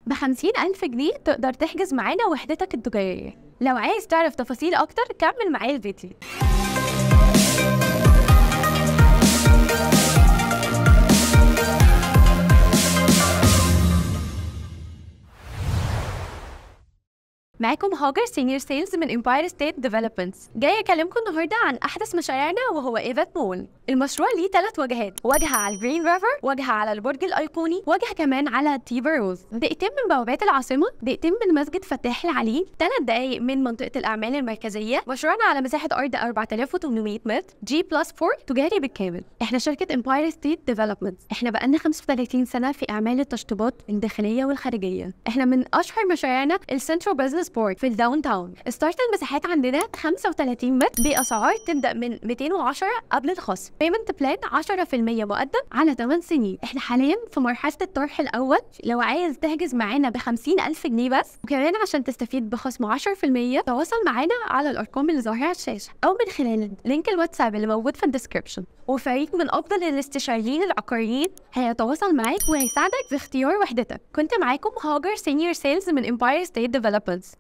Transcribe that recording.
ب ألف جنيه تقدر تحجز معانا وحدتك التجارية لو عايز تعرف تفاصيل أكتر كمل معايا الفيديو معاكم هاجر سينيور سيلز من امباير ستيت ديفلوبمنتس جاي اكلمكم النهارده عن احدث مشاريعنا وهو ايفات مول المشروع ليه ثلاث واجهات واجهه على الجرين ريفر واجهه على البرج الايقوني واجهه كمان على تيبر روز دقيقتين من بوابات العاصمه دقيقتين من مسجد فتاح العليم ثلاث دقائق من منطقه الاعمال المركزيه مشروعنا على مساحه ارض 4800 متر جي بلس 4 تجاري بالكامل احنا شركه امباير ستيت ديفلوبمنتس احنا بقالنا 35 سنه في اعمال التشطيبات الداخليه والخارجيه احنا من اشهر مشاريعنا السنترال بزنس بورت في الداون تاون ستارت المساحات عندنا 35 متر باسعار تبدا من 210 قبل الخصم بيمنت بلان 10% مقدم على 8 سنين احنا حاليا في مرحله الطرح الاول لو عايز تحجز معانا ب 50000 جنيه بس وكمان عشان تستفيد بخصم 10% تواصل معانا على الارقام اللي ظاهره على الشاشه او من خلال لينك الواتساب اللي موجود في الديسكربشن وفريق من افضل الاستشاريين العقاريين هيتواصل معاك وهيساعدك في اختيار وحدتك كنت معاكم هاجر سينيور سيلز من امباير ستيت ديفلوبمنتس